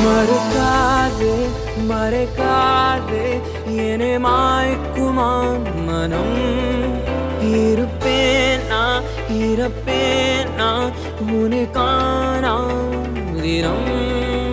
மறுக்காதே மறைக்காதே என்னை மாய்க்குமா மனம் இருப்பேன் நான் இறப்பேன் நான் உன்னை காணாம் தினம்